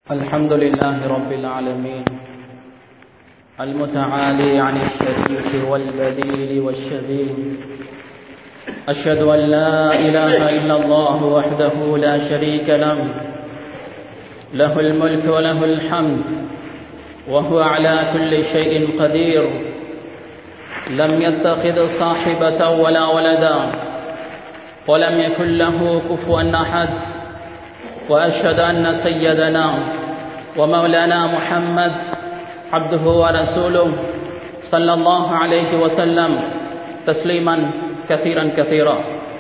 الحمد لله رب العالمين المتعالي عن الشريك والبديل والشذيذ أشهد أن لا إله إلا الله وحده لا شريك له له الملك وله الحمد وهو على كل شيء قدير لم يتخذ صاحبة ولا ولدا ولم يكن له كفوا أحد وأشهد أن سيدنا ومولانا محمد عبده ورسوله صلى الله عليه وسلم تسليما كثيرا كثيرا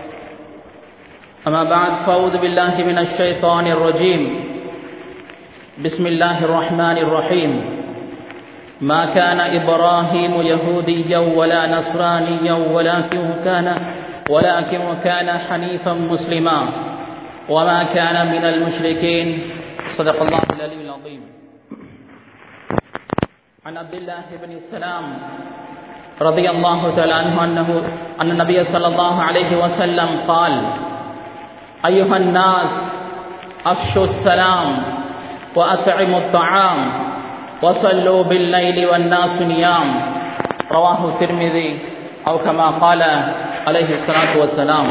أما بعد فأعوذ بالله من الشيطان الرجيم بسم الله الرحمن الرحيم ما كان إبراهيم يهوديا ولا نصرانيا ولكن كان ولكن كان حنيفا مسلما وما كان من المشركين صدق الله العلي العظيم عن عبد الله بن السلام رضي الله تعالى عنه أنه أن النبي صلى الله عليه وسلم قال أيها الناس أفشوا السلام وأطعموا الطعام وصلوا بالليل والناس نيام رواه الترمذي أو كما قال عليه الصلاة والسلام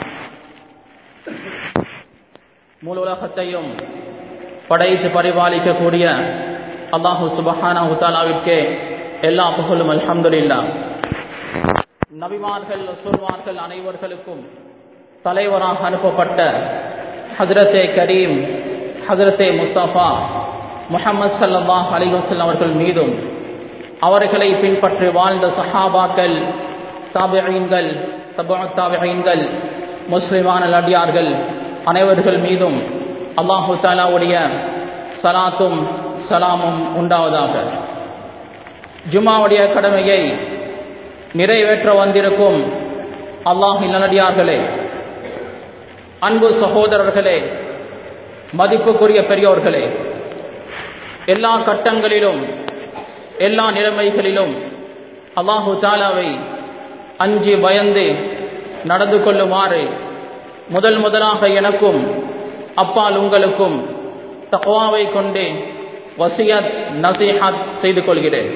முழு உலகத்தையும் படைத்து பரிபாலிக்கக்கூடிய அல்லாஹு சுபஹானா உத்தாலாவிற்கே எல்லா புகழும் அல்ஹம்துலில்லா நபிமார்கள் சொல்வார்கள் அனைவர்களுக்கும் தலைவராக அனுப்பப்பட்ட ஹஜரத்தே கரீம் ஹஜரத்தே முஸ்தபா முகமது சல்லாஹ் அலிவசல் அவர்கள் மீதும் அவர்களை பின்பற்றி வாழ்ந்த சஹாபாக்கள் தாபியங்கள் தாபியங்கள் முஸ்லிமான லடியார்கள் அனைவர்கள் மீதும் அல்லாஹு தாலாவுடைய சலாத்தும் சலாமும் உண்டாவதாக ஜுமாவுடைய கடமையை நிறைவேற்ற வந்திருக்கும் அல்லாஹ் நல்லடியார்களே அன்பு சகோதரர்களே மதிப்புக்குரிய பெரியோர்களே எல்லா கட்டங்களிலும் எல்லா நிலைமைகளிலும் அல்லாஹு தாலாவை அஞ்சு பயந்து நடந்து கொள்ளுமாறு முதல் முதலாக எனக்கும் அப்பால் உங்களுக்கும் தக்வாவை கொண்டு வசியத் நசீஹத் செய்து கொள்கிறேன்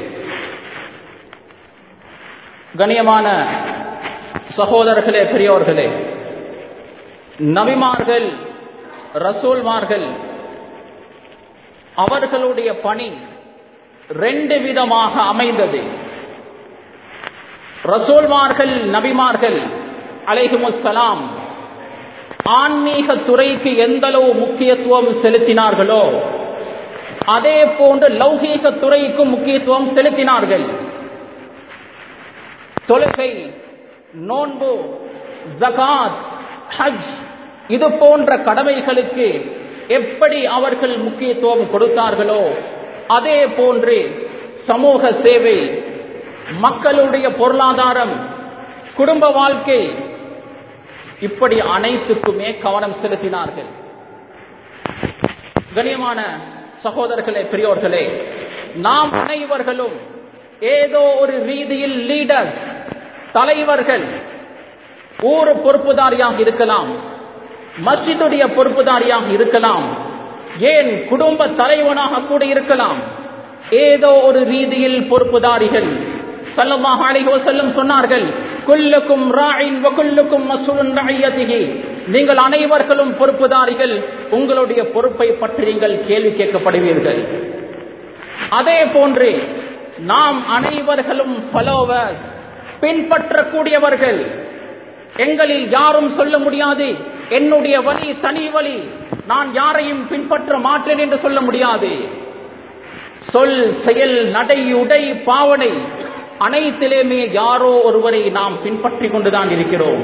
கண்ணியமான சகோதரர்களே பெரியோர்களே நபிமார்கள் ரசூல்மார்கள் அவர்களுடைய பணி ரெண்டு விதமாக அமைந்தது ரசூல்மார்கள் நபிமார்கள் அலைஹுமுசலாம் ஆன்மீக துறைக்கு எந்த அளவு முக்கியத்துவம் செலுத்தினார்களோ அதே போன்று லௌகீக துறைக்கும் முக்கியத்துவம் செலுத்தினார்கள் தொழுகை நோன்பு ஜகாத் ஹஜ் இது போன்ற கடமைகளுக்கு எப்படி அவர்கள் முக்கியத்துவம் கொடுத்தார்களோ அதே போன்று சமூக சேவை மக்களுடைய பொருளாதாரம் குடும்ப வாழ்க்கை இப்படி அனைத்துக்குமே கவனம் செலுத்தினார்கள் கண்ணியமான சகோதரர்களே பெரியோர்களே நாம் அனைவர்களும் ஏதோ ஒரு ரீதியில் லீடர் தலைவர்கள் ஊர் பொறுப்புதாரியாக இருக்கலாம் மஸ்ஜிதுடைய பொறுப்புதாரியாக இருக்கலாம் ஏன் குடும்ப தலைவனாக கூட இருக்கலாம் ஏதோ ஒரு ரீதியில் பொறுப்புதாரிகள் சல்லல்லாஹு அலைஹி வஸல்லம் சொன்னார்கள் குல்லுக்கும் ராயின் வகுல்லுக்கும் மசூலுன் ரஐயதிஹி நீங்கள் அனைவர்களும் பொறுப்புதாரிகள் உங்களுடைய பொறுப்பை பற்றி நீங்கள் கேள்வி கேட்கப்படுவீர்கள் அதே போன்று நாம் அனைவர்களும் ஃபாலோவர் பின்பற்றக்கூடியவர்கள் எங்களில் யாரும் சொல்ல முடியாது என்னுடைய வழி தனி வழி நான் யாரையும் பின்பற்ற மாட்டேன் என்று சொல்ல முடியாது சொல் செயல் நடை உடை பாவனை அனைத்திலுமே யாரோ ஒருவரை நாம் பின்பற்றி கொண்டுதான் இருக்கிறோம்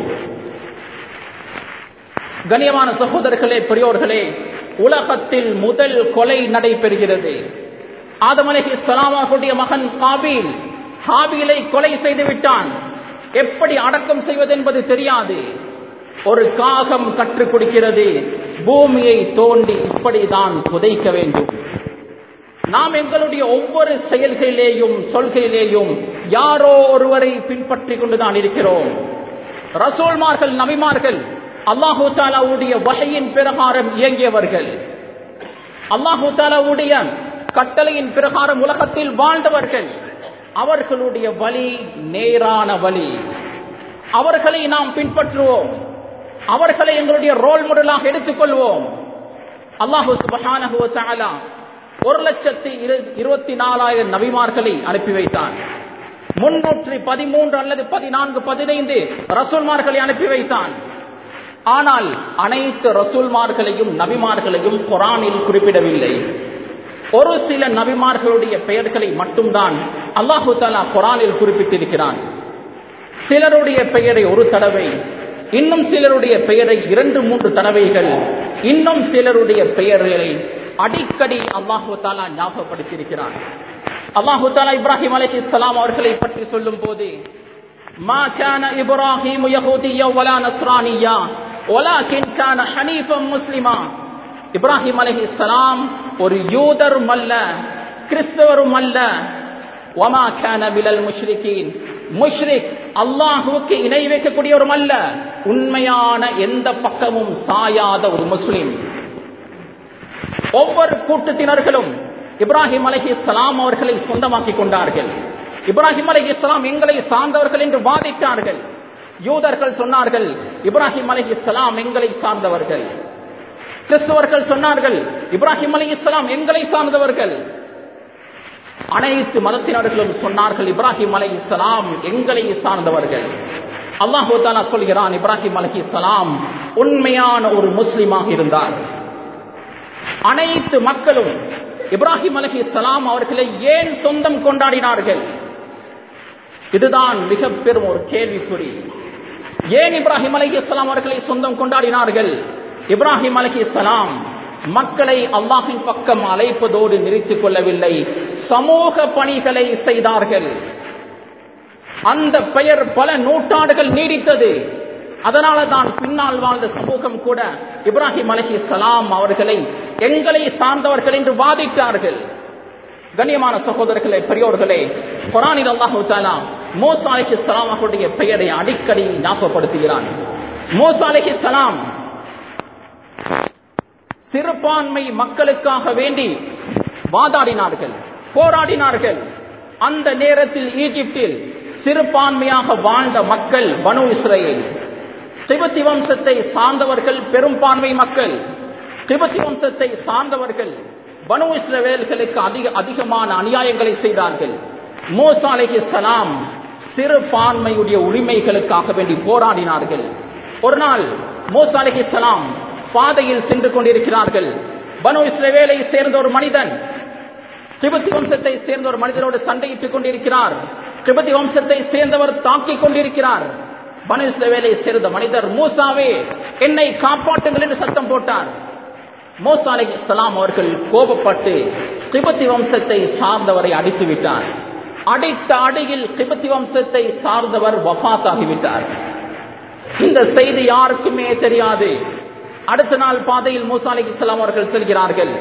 கண்ணியமான சகோதரர்களே பெரியோர்களே உலகத்தில் முதல் கொலை நடைபெறுகிறது ஆதமலகி சலாமாவுடைய மகன் காபீல் ஹாபீலை கொலை செய்து விட்டான் எப்படி அடக்கம் செய்வது என்பது தெரியாது ஒரு காகம் கற்றுக் கொடுக்கிறது பூமியை தோண்டி இப்படிதான் புதைக்க வேண்டும் நாம் எங்களுடைய ஒவ்வொரு செயல்களிலேயும் சொல்கையிலேயும் யாரோ ஒருவரை பின்பற்றி கொண்டுதான் இருக்கிறோம் ரசூல்மார்கள் நபிமார்கள் அல்லாஹு தாலாவுடைய வகையின் பிரகாரம் இயங்கியவர்கள் அல்லாஹு தாலாவுடைய கட்டளையின் பிரகாரம் உலகத்தில் வாழ்ந்தவர்கள் அவர்களுடைய வழி நேரான வழி அவர்களை நாம் பின்பற்றுவோம் அவர்களை எங்களுடைய ரோல் மாடலாக எடுத்துக்கொள்வோம் அல்லாஹு சுபஹானஹு வ தஆலா ஒரு லட்சத்தி இரு- இருபத்தி நாலாயிரம் நபிமார்களை அனுப்பி வைத்தான் முன்னூற்றி பதிமூன்று அல்லது பதினான்கு பதினைந்து ரசூல்மார்களை அனுப்பி வைத்தான் ஆனால் அனைத்து ரசூல்மார்களையும் நபிமார்களையும் குரானில் குறிப்பிடவில்லை ஒரு சில நபிமார்களுடைய பெயர்களை மட்டும்தான் அல்லாஹு தாலா குரானில் குறிப்பிட்டிருக்கிறான் சிலருடைய பெயரை ஒரு தடவை இன்னும் சிலருடைய பெயரை இரண்டு மூன்று தடவைகள் இன்னும் சிலருடைய பெயர்களை அடிக்கடி அல்லாஹு தாலா ஞாபகப்படுத்தியிருக்கிறான் அல்லாஹு தாலா இப்ராஹிம் அலைஹிஸ்ஸலாம் அவர்களை பற்றி சொல்லும் போது ما كان إبراهيم يهوديا ولا نصرانيا ولكن كان حنيفا مسلما இப்ராஹிம் அலைஹிஸ்ஸலாம் ஒரு யூதரும் அல்ல கிறிஸ்தவரும் அல்ல வமா கான மிலல் முஷ்ரிகீன் முஷ்ரிக் அல்லாஹுவுக்கு இணை வைக்கக்கூடியவரும் அல்ல உண்மையான எந்த பக்கமும் சாயாத ஒரு முஸ்லிம் ஒவ்வொரு கூட்டத்தினர்களும் இப்ராஹிம் அலஹி இஸ்லாம் அவர்களை சொந்தமாக்கி கொண்டார்கள் இப்ராஹிம் அலஹி இஸ்லாம் எங்களை சார்ந்தவர்கள் என்று வாதிட்டார்கள் யூதர்கள் சொன்னார்கள் இப்ராஹிம் அலஹி இஸ்லாம் எங்களை சார்ந்தவர்கள் கிறிஸ்தவர்கள் சொன்னார்கள் இப்ராஹிம் அலி இஸ்லாம் எங்களை சார்ந்தவர்கள் அனைத்து மதத்தினர்களும் சொன்னார்கள் இப்ராஹிம் அலை இஸ்லாம் எங்களை சார்ந்தவர்கள் அல்லாஹு தாலா சொல்கிறான் இப்ராஹிம் அலஹி இஸ்லாம் உண்மையான ஒரு முஸ்லிமாக இருந்தார் அனைத்து மக்களும் இப்ராஹிம் அலஹி இஸ்லாம் அவர்களை ஏன் சொந்தம் கொண்டாடினார்கள் இதுதான் மிக பெரும் ஒரு கேள்விக்குறி ஏன் இப்ராஹிம் அலஹி இஸ்லாம் அவர்களை சொந்தம் கொண்டாடினார்கள் இப்ராஹிம் அலஹி இஸ்லாம் மக்களை அல்லாஹின் பக்கம் அழைப்பதோடு நிறுத்திக் கொள்ளவில்லை சமூக பணிகளை செய்தார்கள் அந்த பெயர் பல நூற்றாண்டுகள் நீடித்தது அதனால தான் பின்னால் வாழ்ந்த சமூகம் கூட இப்ராஹிம் அலஹி சலாம் அவர்களை எங்களை சார்ந்தவர்கள் என்று வாதிட்டார்கள் கண்ணியமான சகோதரர்களே பெரியோர்களே குரானில் அல்லாஹு தாலா மோசா அலஹி சலாம் அவருடைய பெயரை அடிக்கடி ஞாபகப்படுத்துகிறான் மோசா அலஹி சலாம் சிறுபான்மை மக்களுக்காக வேண்டி வாதாடினார்கள் போராடினார்கள் அந்த நேரத்தில் ஈஜிப்தில் சிறுபான்மையாக வாழ்ந்த மக்கள் பனு இஸ்ரேல் திபத்தி வம்சத்தை சார்ந்தவர்கள் பெரும்பான்மை மக்கள் திபத்தி வம்சத்தை சார்ந்தவர்கள் பனு இஸ்ரவேல்களுக்கு அதிக அதிகமான அநியாயங்களை செய்தார்கள் மோசா அலைஹி சலாம் சிறுபான்மையுடைய உரிமைகளுக்காக வேண்டி போராடினார்கள் ஒரு நாள் மோசா அலைஹி சலாம் பாதையில் சென்று கொண்டிருக்கிறார்கள் பனு இஸ்ரவேலை சேர்ந்த ஒரு மனிதன் திபத்தி வம்சத்தை சேர்ந்த ஒரு மனிதனோடு சண்டையிட்டுக் கொண்டிருக்கிறார் திபத்தி வம்சத்தை சேர்ந்தவர் தாக்கிக் கொண்டிருக்கிறார் பனு இஸ்ரவேலை சேர்ந்த மனிதர் மூசாவே என்னை காப்பாற்றுங்கள் என்று சத்தம் போட்டார் மோசா அலை இஸ்லாம் அவர்கள் கோபப்பட்டு திபத்தி வம்சத்தை சார்ந்தவரை அடித்து விட்டார் அடித்த அடியில் திபத்தி வம்சத்தை சார்ந்தவர் வஃபாத்தாகிவிட்டார் இந்த செய்தி யாருக்குமே தெரியாது அடுத்த நாள் பாதையில் மூசா அலி இஸ்லாம் அவர்கள் செல்கிறார்கள்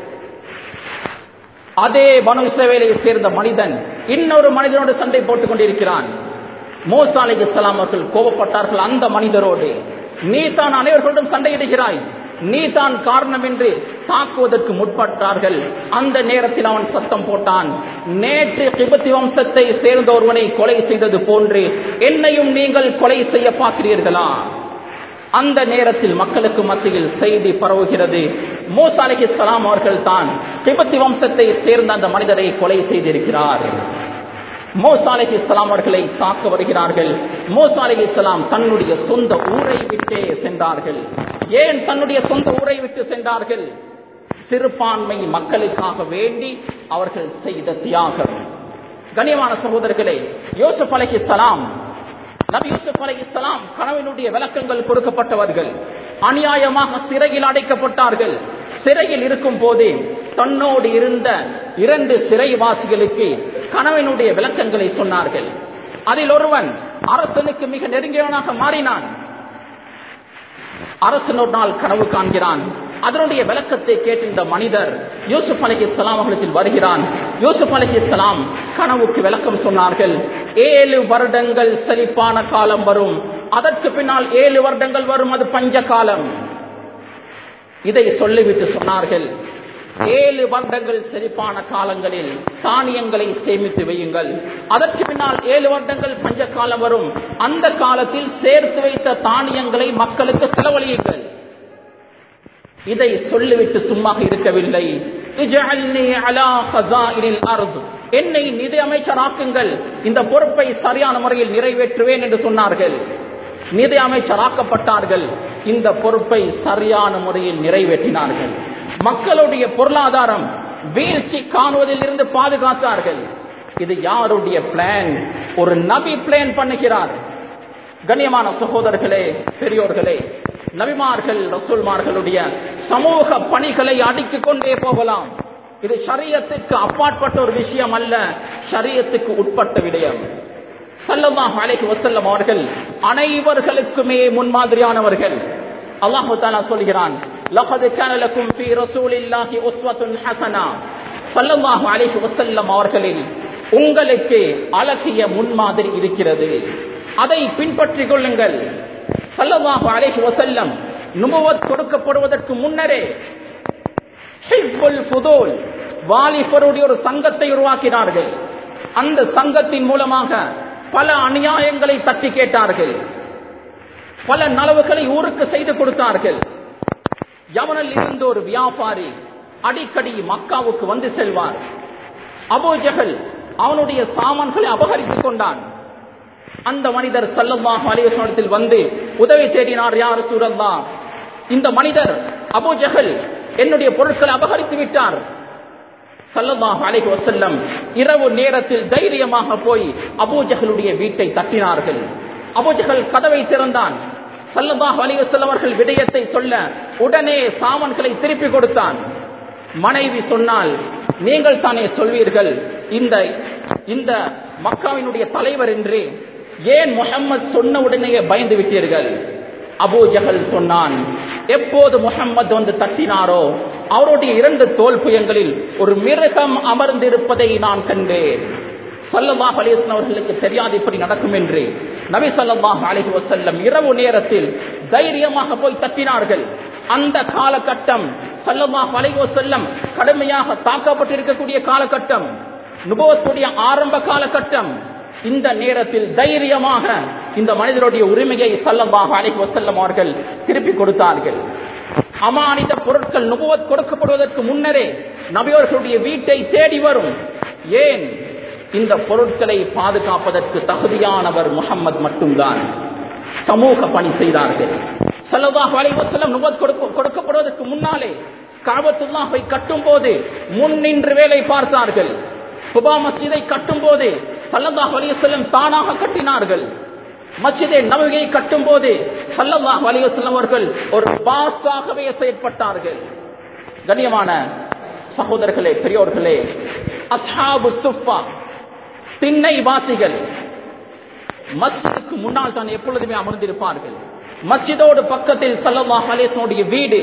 அதே பனு இஸ்ரவேலை சேர்ந்த மனிதன் இன்னொரு மனிதனோடு சண்டை போட்டுக் கொண்டிருக்கிறான் மூசா அலி இஸ்லாம் அவர்கள் கோபப்பட்டார்கள் அந்த மனிதரோடு நீ தான் அனைவர்களுடன் சண்டையிடுகிறாய் நீ தான் காரணம் என்று தாக்குவதற்கு முற்பட்டார்கள் அந்த நேரத்தில் அவன் சத்தம் போட்டான் நேற்று கிபத்தி வம்சத்தை சேர்ந்த ஒருவனை கொலை செய்தது போன்று என்னையும் நீங்கள் கொலை செய்ய பார்க்கிறீர்களா அந்த நேரத்தில் மக்களுக்கு மத்தியில் செய்தி பரவுகிறது மூசா அலி இஸ்லாம் அவர்கள் தான் திபத்தி வம்சத்தை சேர்ந்த அந்த மனிதரை கொலை செய்திருக்கிறார் மோசா அலி இஸ்லாம் அவர்களை தாக்க வருகிறார்கள் மோசா அலி இஸ்லாம் தன்னுடைய சொந்த ஊரை விட்டே சென்றார்கள் ஏன் தன்னுடைய சொந்த ஊரை விட்டு சென்றார்கள் சிறுபான்மை மக்களுக்காக வேண்டி அவர்கள் செய்த தியாகம் கனியமான சகோதரர்களே யோசப் அலி இஸ்லாம் நபி யூசுப் அலை இஸ்லாம் கனவினுடைய விளக்கங்கள் கொடுக்கப்பட்டவர்கள் அநியாயமாக சிறையில் அடைக்கப்பட்டார்கள் சிறையில் இருக்கும் போதே தன்னோடு இருந்த இரண்டு சிறைவாசிகளுக்கு கனவினுடைய விளக்கங்களை சொன்னார்கள் அதில் ஒருவன் அரசனுக்கு மிக நெருங்கியவனாக மாறினான் அரசன் ஒரு நாள் கனவு காண்கிறான் அதனுடைய விளக்கத்தை கேட்டு இந்த மனிதர் யூசுப் அலி இஸ்லாம் அவர்களிடத்தில் வருகிறான் யூசுப் அலி இஸ்லாம் கனவுக்கு விளக்கம் சொன்னார்கள் ஏழு வருடங்கள் செழிப்பான காலம் வரும் அதற்கு பின்னால் ஏழு வருடங்கள் வரும் அது பஞ்ச காலம் இதை சொல்லிவிட்டு சொன்னார்கள் ஏழு வருடங்கள் செழிப்பான காலங்களில் தானியங்களை சேமித்து வையுங்கள் அதற்கு பின்னால் ஏழு வருடங்கள் பஞ்ச காலம் வரும் அந்த காலத்தில் சேர்த்து வைத்த தானியங்களை மக்களுக்கு செலவழியுங்கள் இதை சொல்லிவிட்டு சும்மா இருக்கவில்லை என்னை நிதி அமைச்சராக்குங்கள் இந்த பொறுப்பை சரியான முறையில் நிறைவேற்றுவேன் என்று சொன்னார்கள் நிதி அமைச்சராக்கப்பட்டார்கள் இந்த பொறுப்பை சரியான முறையில் நிறைவேற்றினார்கள் மக்களுடைய பொருளாதாரம் வீழ்ச்சி காணுவதில் இருந்து பாதுகாத்தார்கள் இது யாருடைய பிளான் ஒரு நபி பிளான் பண்ணுகிறார் கண்ணியமான சகோதரர்களே பெரியோர்களே நபிமார்கள் ரசூல்மார்களுடைய சமூக பணிகளை அடுக்கிக் கொண்டே போகலாம் இது ஷரியத்துக்கு அப்பாற்பட்ட ஒரு விஷயம் அல்ல ஷரியத்துக்கு உட்பட்ட விடயம் சல்லல்லாஹு அலைஹி வஸல்லம் அவர்கள் அனைவர்களுக்குமே முன்மாதிரியானவர்கள் அல்லாஹு தஆலா சொல்கிறான் லகத் கான லக்கும் ஃபீ ரசூலில்லாஹி உஸ்வத்துன் ஹஸனா ஸல்லல்லாஹு அலைஹி வஸல்லம் அவர்களில் உங்களுக்கு அழகிய முன்மாதிரி இருக்கிறது அதை பின்பற்றிக் கொள்ளுங்கள் ஸல்லல்லாஹு அலைஹி வஸல்லம் நுபுவத் கொடுக்கப்படுவதற்கு முன்னரே ஹிஸ்புல் ஃபுதூல் வாலிபருடைய ஒரு சங்கத்தை உருவாக்கினார்கள் அந்த சங்கத்தின் மூலமாக பல அநியாயங்களை தட்டி கேட்டார்கள் பல நலவுகளை ஊருக்கு செய்து கொடுத்தார்கள் யவனில் இருந்து ஒரு வியாபாரி அடிக்கடி மக்காவுக்கு வந்து செல்வார் அபோஜகல் அவனுடைய சாமான்களை அபகரித்துக் கொண்டான் அந்த மனிதர் சல்லல்லாஹு அலைஹி வஸல்லத்தில் வந்து உதவி தேடினார் யார் சூரல்லா இந்த மனிதர் அபூஜஹல் என்னுடைய பொருட்களை அபகரித்து விட்டார் சல்லல்லாஹு அலைஹி வஸல்லம் இரவு நேரத்தில் தைரியமாக போய் அபூஜஹலுடைய வீட்டை தட்டினார்கள் அபூஜஹல் கதவை திறந்தான் சல்லல்லாஹு அலைஹி வஸல்லம் அவர்கள் விடயத்தை சொல்ல உடனே சாமான்களை திருப்பி கொடுத்தான் மனைவி சொன்னால் நீங்கள் தானே சொல்வீர்கள் இந்த இந்த மக்காவினுடைய தலைவர் என்று ஏன் முகம்மது சொன்ன உடனேயே பயந்து விட்டீர்கள் அபூ ஜஹல் சொன்னான் எப்போது முகம்மது வந்து தட்டினாரோ அவருடைய இரண்டு தோல் புயங்களில் ஒரு மிருகம் அமர்ந்திருப்பதை நான் கண்டேன் சல்லல்லாஹ் அலிஸ்லாம் அவர்களுக்கு தெரியாது இப்படி நடக்கும் என்று நபி சல்லாஹ் அலிஹி வசல்லம் இரவு நேரத்தில் தைரியமாக போய் தட்டினார்கள் அந்த காலகட்டம் சல்லல்லாஹ் அலிஹி வசல்லம் கடுமையாக தாக்கப்பட்டிருக்கக்கூடிய காலகட்டம் நுபவத்துடைய ஆரம்ப காலகட்டம் இந்த நேரத்தில் தைரியமாக இந்த மனிதருடைய உரிமையை சல்லல்லாஹு அலைஹி வஸல்லம் அவர்கள் திருப்பி கொடுத்தார்கள் அமானித பொருட்கள் நுபுவத் கொடுக்கப்படுவதற்கு முன்னரே நபியவர்களுடைய வீட்டை தேடி வரும் ஏன் இந்த பொருட்களை பாதுகாப்பதற்கு தகுதியானவர் முகம்மது மட்டும்தான் சமூக பணி செய்தார்கள் சல்லல்லாஹு அலைஹி வஸல்லம் நுபுவத் கொடுக்கப்படுவதற்கு முன்னாலே காபத்துல்லாஹை கட்டும் போது முன் நின்று வேலை பார்த்தார்கள் குபா மஸ்ஜிதை கட்டும் போது சல்லல்லாஹு அலைஹி வஸல்லம் தானாக கட்டினார்கள் மஸ்ஜிதை நபவியை கட்டும் போது சல்லல்லாஹு அலைஹி வஸல்லம் அவர்கள் ஒரு பாஸாகவே செயற்பட்டார்கள் கண்ணியமான சகோதரர்களே பெரியோர்களே அஸ்ஹாபு சுஃபா திண்ணை வாசிகள் மஸ்ஜிதுக்கு முன்னால் தான் எப்பொழுதுமே அமர்ந்திருப்பார்கள் மஸ்ஜிதோடு பக்கத்தில் சல்லல்லாஹு அலைஹி வஸல்லம் வீடு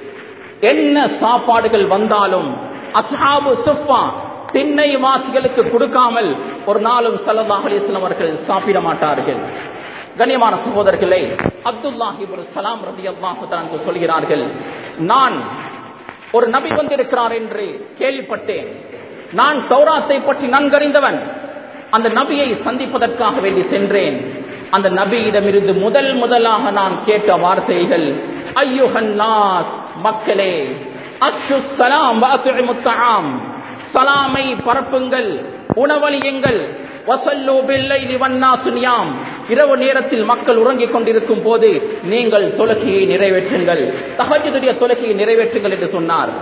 என்ன சாப்பாடுகள் வந்தாலும் அஸ்ஹாபு சுஃபா திண்ணை வாசிகளுக்கு கொடுக்காமல் ஒரு நாளும் சல்லல்லாஹு அலைஹி வஸல்லம் அவர்கள் சாப்பிட மாட்டார்கள் கண்ணியமான சகோதரர்களே அப்துல்லாஹி இப்னு சலாம் ரலியல்லாஹு தஆலா சொல்கிறார்கள் நான் ஒரு நபி வந்திருக்கிறார் என்று கேள்விப்பட்டேன் நான் தௌராத்தை பற்றி நன்கறிந்தவன் அந்த நபியை சந்திப்பதற்காக வேண்டி சென்றேன் அந்த நபியிடமிருந்து முதல் முதலாக நான் கேட்ட வார்த்தைகள் ஐயுஹன் நாஸ் மக்களே அஸ்ஸு ஸலாம் வஅத்இமு த்ஆம் சலாமை பரப்புங்கள் உணவளியுங்கள் வசல்லு பில்லைலி வன்னாசு நியாம் இரவு நேரத்தில் மக்கள் உறங்கிக் கொண்டிருக்கும் போது நீங்கள் தொலகையை நிறைவேற்றுங்கள் தஹஜுடைய தொலகையை நிறைவேற்றுங்கள் என்று சொன்னார்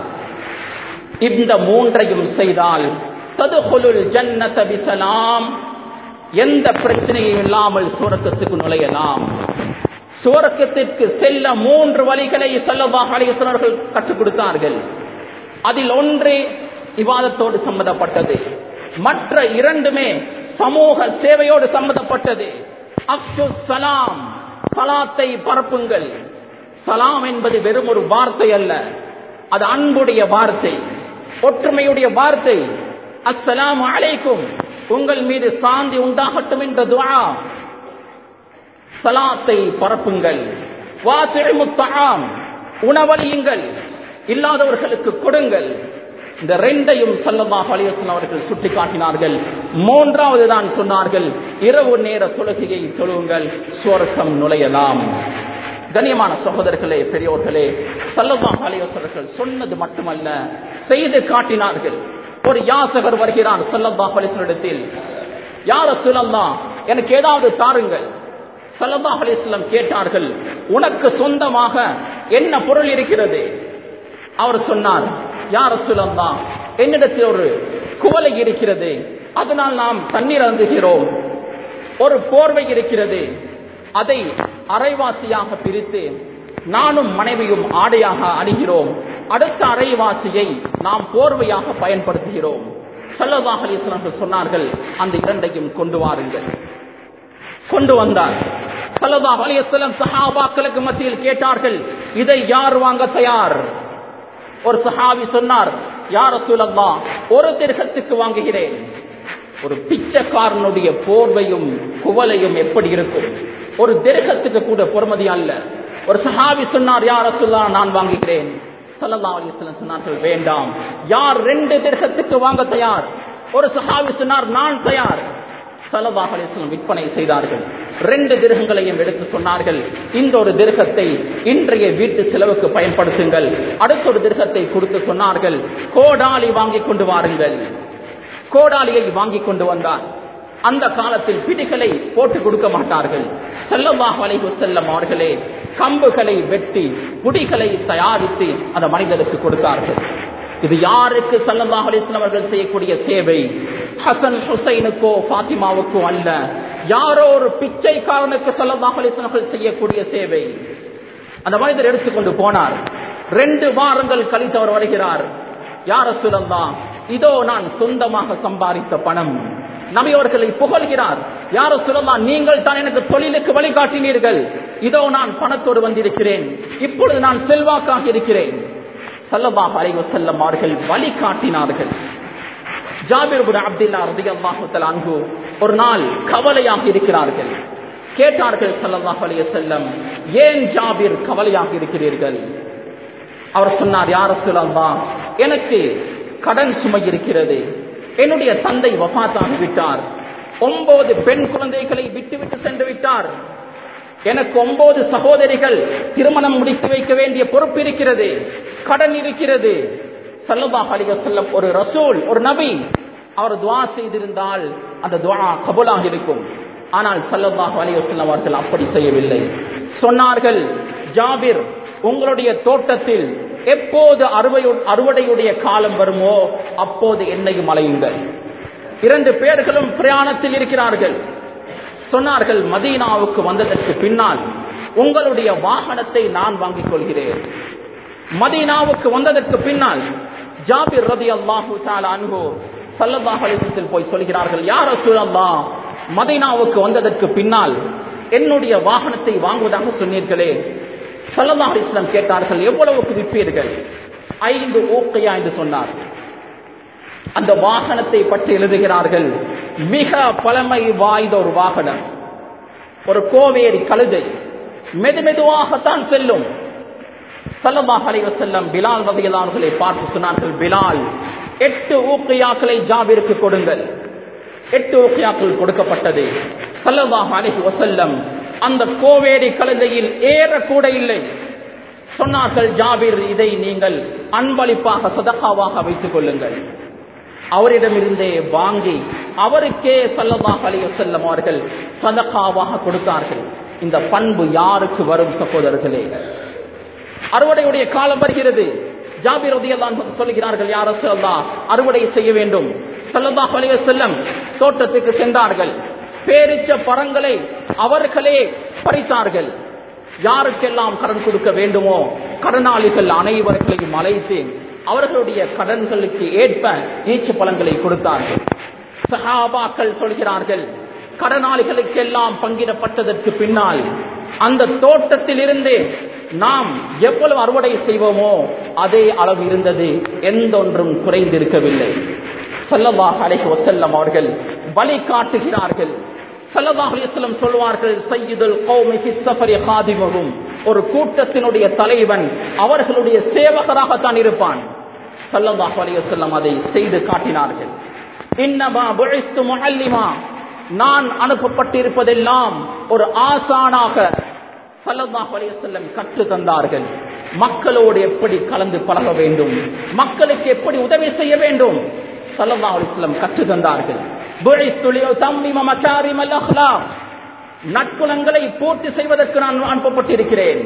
இந்த மூன்றையும் செய்தால் ததுகுலுல் ஜன்னத பிசலாம் எந்த பிரச்சனையும் இல்லாமல் சுரக்கத்துக்கு நுழையலாம் சுவரக்கத்திற்கு செல்ல மூன்று வழிகளை செல்லவாக அலைவர்கள் கற்றுக் கொடுத்தார்கள் அதில் ஒன்று விவாதத்தோடு சம்பந்தப்பட்டது மற்ற இரண்டுமே சமூக சேவையோடு சம்பந்தப்பட்டது அப்சு சலாம் சலாத்தை பரப்புங்கள் சலாம் என்பது வெறும் ஒரு வார்த்தை அல்ல அது அன்புடைய வார்த்தை ஒற்றுமையுடைய வார்த்தை அஸ்ஸலாமு அலைக்கும் உங்கள் மீது சாந்தி உண்டாகட்டும் என்ற துஆ சலாத்தை பரப்புங்கள் வாசிமுத்தாம் உணவளியுங்கள் இல்லாதவர்களுக்கு கொடுங்கள் இந்த ரெண்டையும் சல்லல்லாஹு அலைஹி வஸல்லம் அவர்கள் சுட்டி காட்டினார்கள் மூன்றாவது தான் சொன்னார்கள் இரவு நேர தொழுகையை தொழுங்கள் சுவர்க்கம் நுழையலாம் கண்ணியமான சகோதரர்களே பெரியோர்களே சல்லல்லாஹு அலைஹி வஸல்லம் சொன்னது மட்டுமல்ல செய்து காட்டினார்கள் ஒரு யாசகர் வருகிறார் சல்லல்லாஹு அலைஹி வஸல்லம் இடத்தில் யார சொல்லலாம் எனக்கு ஏதாவது தாருங்கள் சல்லல்லாஹு அலைஹி வஸல்லம் கேட்டார்கள் உனக்கு சொந்தமாக என்ன பொருள் இருக்கிறது அவர் சொன்னார் யார் சொல்லலாம் என்னிடத்தில் ஒரு குவலை இருக்கிறது அதனால் நாம் தண்ணீர் அருந்துகிறோம் ஒரு போர்வை இருக்கிறது அதை அரைவாசியாக பிரித்து நானும் மனைவியும் ஆடையாக அணிகிறோம் அடுத்த அரைவாசியை நாம் போர்வையாக பயன்படுத்துகிறோம் சல்லல்லாஹு அலைஹி வஸல்லம் சொன்னார்கள் அந்த இரண்டையும் கொண்டு வாருங்கள் கொண்டு வந்தார் சல்லல்லாஹு அலைஹி வஸல்லம் சஹாபாக்களுக்கு மத்தியில் கேட்டார்கள் இதை யார் வாங்க தயார் ஒரு சஹாபி சொன்னார் யார் ரசூலல்லாஹ் ஒரு திருகத்துக்கு வாங்குகிறேன் ஒரு பிச்சைக்காரனுடைய போர்வையும் குவலையும் எப்படி இருக்கும் ஒரு திருகத்துக்கு கூட பொறுமதி அல்ல ஒரு சஹாபி சொன்னார் யார் ரசூலா நான் வாங்குகிறேன் சல்லல்லாஹு அலைஹி வஸல்லம் சொன்னார்கள் வேண்டாம் யார் ரெண்டு திருகத்துக்கு வாங்க தயார் ஒரு சஹாபி சொன்னார் நான் தயார் சல்லல்லாஹு அலைஹி வஸல்லம் விற்பனை செய்தார்கள் ரெண்டு திருகங்களையும் எடுத்து சொன்னார்கள் இந்த ஒரு திருகத்தை இன்றைய வீட்டு செலவுக்கு பயன்படுத்துங்கள் அடுத்த ஒரு திருகத்தை கொடுத்து சொன்னார்கள் கோடாலி வாங்கி கொண்டு வாருங்கள் கோடாலியை வாங்கி கொண்டு வந்தார் அந்த காலத்தில் பிடிகளை போட்டு கொடுக்க மாட்டார்கள் செல்லமாக அலைஹு செல்லம் அவர்களே கம்புகளை வெட்டி புடிகளை தயாரித்து அந்த மனிதருக்கு கொடுத்தார்கள் இது யாருக்கு சல்லல்லாஹு அலைஹி வஸல்லம் அவர்கள் செய்யக்கூடிய சேவை ஹசன் ஹுசைனுக்கோ ஃபாத்திமாவுக்கோ அல்ல யாரோ ஒரு பிச்சைக்காரனுக்கு சல்லல்லாஹு அலைஹி வஸல்லம் அவர்கள் செய்யக்கூடிய சேவை அந்த மனிதர் எடுத்துக்கொண்டு போனார் ரெண்டு வாரங்கள் கழித்து அவர் வருகிறார் யார சொல்லலாம் இதோ நான் சொந்தமாக சம்பாதித்த பணம் நபியவர்களை புகழ்கிறார் யார சொல்லலாம் நீங்கள் தான் எனக்கு தொழிலுக்கு வழிகாட்டினீர்கள் இதோ நான் பணத்தோடு வந்திருக்கிறேன் இப்பொழுது நான் செல்வாக்காக இருக்கிறேன் சல்லல்லாஹு அலைஹி வஸல்லம் அவர்கள் வழிகாட்டினார்கள் ஜாபிர் பின் அப்துல்லா ரலியல்லாஹு தஆலா அன்ஹு ஒரு நாள் கவலையாக இருக்கிறார்கள் கேட்டார்கள் ஸல்லல்லாஹு அலைஹி வஸல்லம் ஏன் ஜாபிர் கவலையாக இருக்கிறீர்கள் அவர் சொன்னார் யார் ரசூலல்லாஹ் எனக்கு கடன் சுமை இருக்கிறது என்னுடைய தந்தை வஃபாத்தாகி விட்டார் ஒன்பது பெண் குழந்தைகளை விட்டுவிட்டு சென்று விட்டார் எனக்கு ஒன்பது சகோதரிகள் திருமணம் முடித்து வைக்க வேண்டிய பொறுப்பு இருக்கிறது கடன் இருக்கிறது சல்லல்லாஹு அலைஹி வஸல்லம் ஒரு ரசூல் ஒரு நபி அவர் துஆ செய்திருந்தால் அந்த துஆ கபூலாக இருக்கும் ஆனால் சல்லல்லாஹு அலைஹி வஸல்லம் அவர்கள் அப்படி செய்யவில்லை சொன்னார்கள் ஜாபிர் உங்களுடைய தோட்டத்தில் எப்போது அறுவையு அறுவடையுடைய காலம் வருமோ அப்போது என்னையும் அலையுங்கள் இரண்டு பேர்களும் பிரயாணத்தில் இருக்கிறார்கள் சொன்னார்கள் மதீனாவுக்கு வந்ததற்கு பின்னால் உங்களுடைய வாகனத்தை நான் வாங்கிக் கொள்கிறேன் மதீனாவுக்கு வந்ததற்கு பின்னால் ஜாபிர் ரதி அல்லாஹு அன்ஹு சல்லல்லாஹு அலிசத்தில் போய் சொல்கிறார்கள் யார் சூழல்லா மதீனாவுக்கு வந்ததற்கு பின்னால் என்னுடைய வாகனத்தை வாங்குவதாக சொன்னீர்களே சல்லல்லாஹு அலிஸ்லாம் கேட்டார்கள் எவ்வளவுக்கு விற்பீர்கள் ஐந்து ஊக்கையா என்று சொன்னார் அந்த வாகனத்தை பற்றி எழுதுகிறார்கள் மிக பழமை வாய்ந்த ஒரு வாகனம் ஒரு கோவேரி கழுதை மெது மெதுவாகத்தான் செல்லும் சல்லல்லாஹு அலைஹி வஸல்லம் பிலால் ரலியல்லாஹுவை பார்த்து சொன்னார்கள் பிலால் எட்டு ஊக்கையாக்களை ஜாபிருக்கு கொடுங்கள் எட்டு ஊக்கையாக்கள் கொடுக்கப்பட்டது சல்லல்லாஹு அலைஹி வஸல்லம் அந்த கோவேரி கழுதையில் ஏறக்கூட இல்லை சொன்னார்கள் ஜாபிர் இதை நீங்கள் அன்பளிப்பாக சதக்காவாக வைத்துக் கொள்ளுங்கள் அவரிடமிருந்தே வாங்கி அவருக்கே சல்லல்லாஹு அலைஹி வஸல்லம் அவர்கள் சதக்காவாக கொடுத்தார்கள் இந்த பண்பு யாருக்கு வரும் சகோதரர்களே அறுவடையுடைய காலம் வருகிறது ஜாபிர் ரலியல்லாஹு சொல்கிறார்கள் யார் ரசூலல்லாஹ் அறுவடை செய்ய வேண்டும் ஸல்லல்லாஹு அலைஹி வஸல்லம் தோட்டத்துக்கு சென்றார்கள் பேரிச்ச பழங்களை அவர்களே பறித்தார்கள் யாருக்கெல்லாம் கடன் கொடுக்க வேண்டுமோ கடனாளிகள் அனைவர்களையும் அழைத்து அவர்களுடைய கடன்களுக்கு ஏற்ப ஈச்ச பழங்களை கொடுத்தார்கள் சஹாபாக்கள் சொல்கிறார்கள் கடனாளிகளுக்கெல்லாம் பங்கிடப்பட்டதற்கு பின்னால் அந்த தோட்டத்தில் இருந்து நாம் எவ்வளவு அறுவடை செய்வோமோ அதே அளவு இருந்தது எந்த ஒன்றும் குறைந்திருக்கவில்லை சல்லல்லாஹு அலைஹி வஸல்லம் அவர்கள் வழி காட்டுகிறார்கள் சல்லல்லாஹு அலைஹி வஸல்லம் சொல்வார்கள் சய்யிதுல் கௌமி ஃபி ஸஃபரி காதிமுஹும் ஒரு கூட்டத்தினுடைய தலைவன் அவர்களுடைய சேவகராகத்தான் இருப்பான் சல்லல்லாஹு அலைஹி வஸல்லம் அதை செய்து காட்டினார்கள் இன்னமா புஇஸ்து முஅல்லிமா நான் அனுப்பப்பட்டிருப்பதெல்லாம் ஒரு ஆசானாக சல்லல்லாஹு அலைஹி வஸல்லம் கற்று தந்தார்கள் மக்களோடு எப்படி கலந்து பழக வேண்டும் மக்களுக்கு எப்படி உதவி செய்ய வேண்டும் சல்லல்லாஹு அலைஹி வஸல்லம் கற்று தந்தார்கள் புஇஸ்து லியுதம்மிம மகாரிமல் அக்லாக் நற்குணங்களை பூர்த்தி செய்வதற்கு நான் அனுப்பப்பட்டிருக்கிறேன்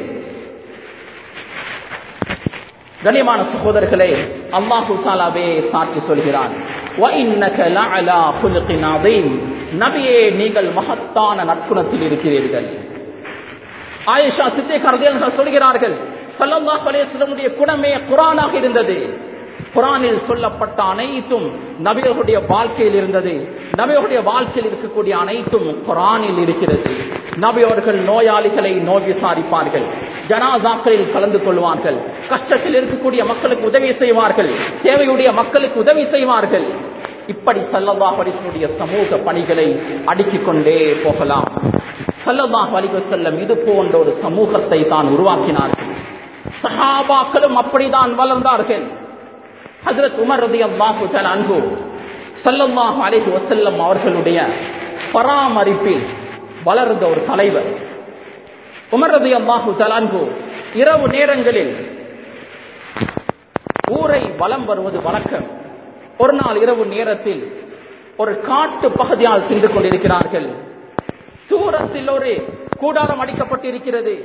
கண்ணியமான சகோதரர்களே அல்லாஹு தாலாவே சாட்சி சொல்கிறான் நபியே நீங்கள் மகத்தான நற்குணத்தில் இருக்கிறீர்கள் ஆயிஷா சித்தே கரதேல் சொல்கிறார்கள் சல்லல்லாஹு அலைஹி வஸல்லமுடைய குணமே குரானாக இருந்தது குரானில் சொல்லப்பட்ட அனைத்தும் நபிகளுடைய வாழ்க்கையில் இருந்தது நபிகளுடைய வாழ்க்கையில் இருக்கக்கூடிய அனைத்தும் குரானில் இருக்கிறது நபி அவர்கள் நோயாளிகளை நோய் விசாரிப்பார்கள் ஜனாசாக்களில் கலந்து கொள்வார்கள் கஷ்டத்தில் இருக்கக்கூடிய மக்களுக்கு உதவி செய்வார்கள் தேவையுடைய மக்களுக்கு உதவி செய்வார்கள் இப்படி சல்லல்லாஹு அலிஸ்வனுடைய சமூக பணிகளை அடுக்கிக் கொண்டே போகலாம் சல்லல்லாஹு அலிஹி வஸல்லம் இது போன்ற ஒரு சமூகத்தை தான் உருவாக்கினார்கள் சஹாபாக்களும் அப்படிதான் வளர்ந்தார்கள் ஹஜரத் உமர் ரதி அல்லாஹு அன்பு சல்லல்லாஹு அலைஹி வஸல்லம் அவர்களுடைய பராமரிப்பில் வளர்ந்த ஒரு தலைவர் உமர் ரதி அல்லாஹு அன்பு இரவு நேரங்களில் ஊரை வலம் வருவது வழக்கம் ஒரு நாள் இரவு நேரத்தில் ஒரு காட்டு பகுதியால் சென்று கொண்டிருக்கிறார்கள் தூரத்தில் ஒரு கூடாரம் அடிக்கப்பட்டிருக்கிறது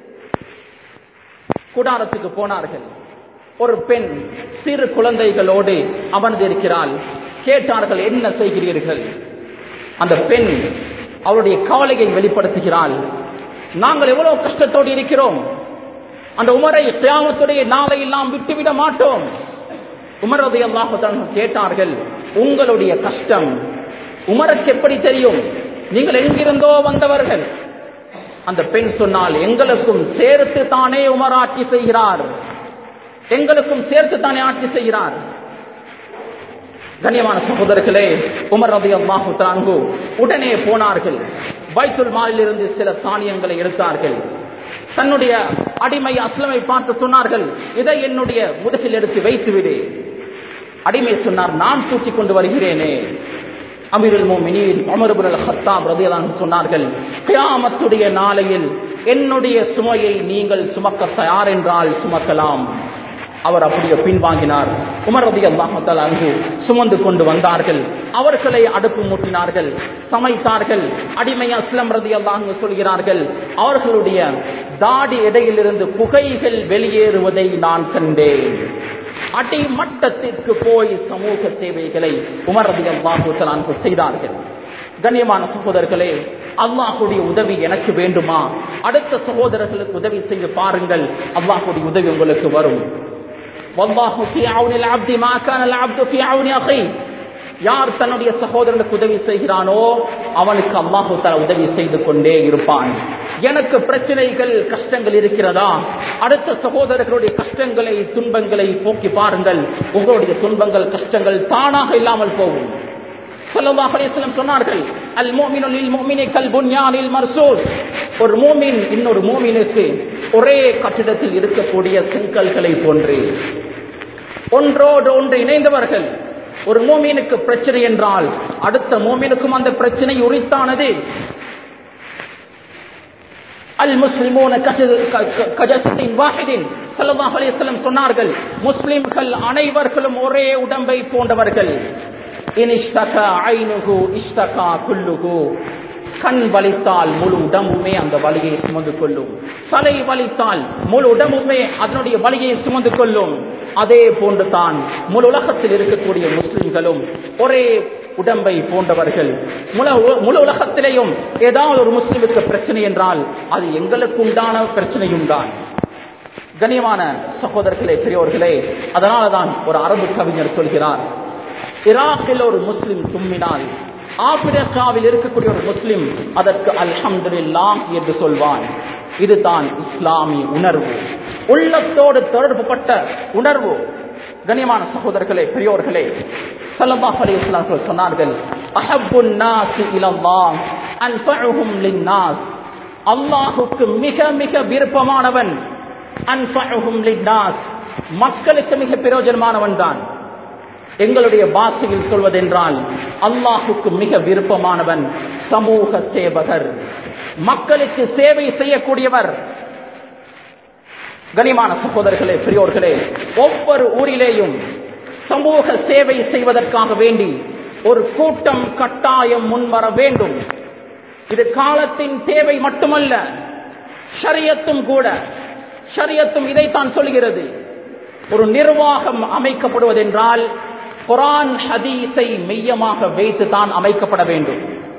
கூடாரத்துக்கு போனார்கள் ஒரு பெண் சிறு குழந்தைகளோடு அமர்ந்திருக்கிறாள் கேட்டார்கள் என்ன செய்கிறீர்கள் அந்த பெண் அவருடைய கவலையை வெளிப்படுத்துகிறாள் நாங்கள் எவ்வளவு கஷ்டத்தோடு இருக்கிறோம் அந்த உமரை கியாமத்துடைய நாளை எல்லாம் விட்டுவிட மாட்டோம் உமரது அல்லாஹ் கேட்டார்கள் உங்களுடைய கஷ்டம் உமருக்கு எப்படி தெரியும் நீங்கள் எங்கிருந்தோ வந்தவர்கள் அந்த பெண் சொன்னால் எங்களுக்கும் சேர்த்து தானே உமர் ஆட்சி செய்கிறார் எங்களுக்கும் சேர்த்து தானே ஆட்சி செய்கிறார் கண்ணியமான சகோதரர்களே உமர் ரபி அல்லாஹு தாங்கு உடனே போனார்கள் வைத்துல் மாலிலிருந்து சில தானியங்களை எடுத்தார்கள் தன்னுடைய அடிமை அஸ்லமை பார்த்து சொன்னார்கள் இதை என்னுடைய முதுகில் எடுத்து வைத்துவிடு அடிமை சொன்னார் நான் தூக்கிக் கொண்டு வருகிறேனே அமீருல் மோமினின் அமருபுல் ஹத்தாப் ரதியலான் சொன்னார்கள் கியாமத்துடைய நாளையில் என்னுடைய சுமையை நீங்கள் சுமக்க தயார் என்றால் சுமக்கலாம் அவர் அப்படியே பின்வாங்கினார் உமர் ரதி அல்லாஹால் அங்கு சுமந்து கொண்டு வந்தார்கள் அவர்களை அடுப்பு மூட்டினார்கள் சமைத்தார்கள் அடிமை அஸ்லம் ரதி அல்லாஹ் சொல்கிறார்கள் அவர்களுடைய தாடி இடையிலிருந்து புகைகள் வெளியேறுவதை நான் கண்டேன் அடிமட்டத்திற்கு போய் சமூக சேவைகளை உமர் ரதி அல்லாஹு செய்தார்கள் கண்ணியமான சகோதரர்களே அல்லாஹுடைய உதவி எனக்கு வேண்டுமா அடுத்த சகோதரர்களுக்கு உதவி செய்து பாருங்கள் அல்லாஹுடைய உதவி உங்களுக்கு வரும் والله في عون العبد ما كان العبد في عون اخيه யார் தன்னுடைய சகோதரனுக்கு உதவி செய்கிறானோ அவனுக்கு அல்லாஹு தலா உதவி செய்து கொண்டே இருப்பான் எனக்கு பிரச்சனைகள் கஷ்டங்கள் இருக்கிறதா அடுத்த சகோதரர்களுடைய கஷ்டங்களை துன்பங்களை போக்கி பாருங்கள் உங்களுடைய துன்பங்கள் கஷ்டங்கள் தானாக இல்லாமல் போகும் சொன்னார்கள் அல் மோமினில் கல் புன்யானில் மர்சூல் ஒரு மோமின் இன்னொரு மோமினுக்கு ஒரே கட்டிடத்தில் இருக்கக்கூடிய செங்கல்களை போன்று ஒன்றோடு ஒன்று இணைந்தவர்கள் ஒரு மோமீனுக்கு பிரச்சனை என்றால் அடுத்த மோமீனுக்கும் அந்த பிரச்சனை உரித்தானது அல் முஸ்லிமோன சொன்னார்கள் முஸ்லிம்கள் அனைவர்களும் ஒரே உடம்பை போன்றவர்கள் கண் வலித்தால் முழு உடம்புமே அந்த வலியை சுமந்து கொள்ளும் தலை வலித்தால் முழு உடம்புமே அதனுடைய வலியை சுமந்து கொள்ளும் அதே போன்று தான் முழு உலகத்தில் இருக்கக்கூடிய முஸ்லிம்களும் ஒரே உடம்பை போன்றவர்கள் முழு உலகத்திலேயும் ஏதாவது ஒரு முஸ்லிமுக்கு பிரச்சனை என்றால் அது எங்களுக்கு உண்டான பிரச்சனையும் தான் கண்ணியமான சகோதரர்களே பெரியோர்களே அதனால தான் ஒரு அரபு கவிஞர் சொல்கிறார் ஈராக்கில் ஒரு முஸ்லிம் தும்மினால் ஆப்பிரிக்காவில் இருக்கக்கூடிய ஒரு முஸ்லிம் அதற்கு அல்ஹம்துல்லா என்று சொல்வான் இதுதான் இஸ்லாமிய உணர்வு உள்ளத்தோடு தொடர்புபட்ட உணர்வு கண்ணியமான சகோதரர்களே பெரியோர்களே சல்லல்லாஹு அலைஹி வஸல்லம் சொன்னார்கள் அஹப்புன் நாஸ் இலல்லாஹ் அன்ஃபஉஹும் லின்னாஸ் அல்லாஹ்வுக்கு மிக மிக விருப்பமானவன் அன்ஃபஉஹும் லின்னாஸ் மக்களுக்கு மிக பிரயோஜனமானவன் தான் எங்களுடைய பாஷையில் சொல்வதென்றால் அல்லாஹுக்கு மிக விருப்பமானவன் சமூக சேவகர் மக்களுக்கு சேவை செய்யக்கூடியவர் கனிமான சகோதரர்களே பெரியோர்களே ஒவ்வொரு ஊரிலேயும் சமூக சேவை செய்வதற்காக வேண்டி ஒரு கூட்டம் கட்டாயம் முன்வர வேண்டும் இது காலத்தின் தேவை மட்டுமல்ல ஷரியத்தும் கூட ஷரியத்தும் இதைத்தான் சொல்கிறது ஒரு நிர்வாகம் அமைக்கப்படுவதென்றால் குரான் ஹதீஸை மெய்யமாக வைத்து தான் அமைக்கப்பட வேண்டும்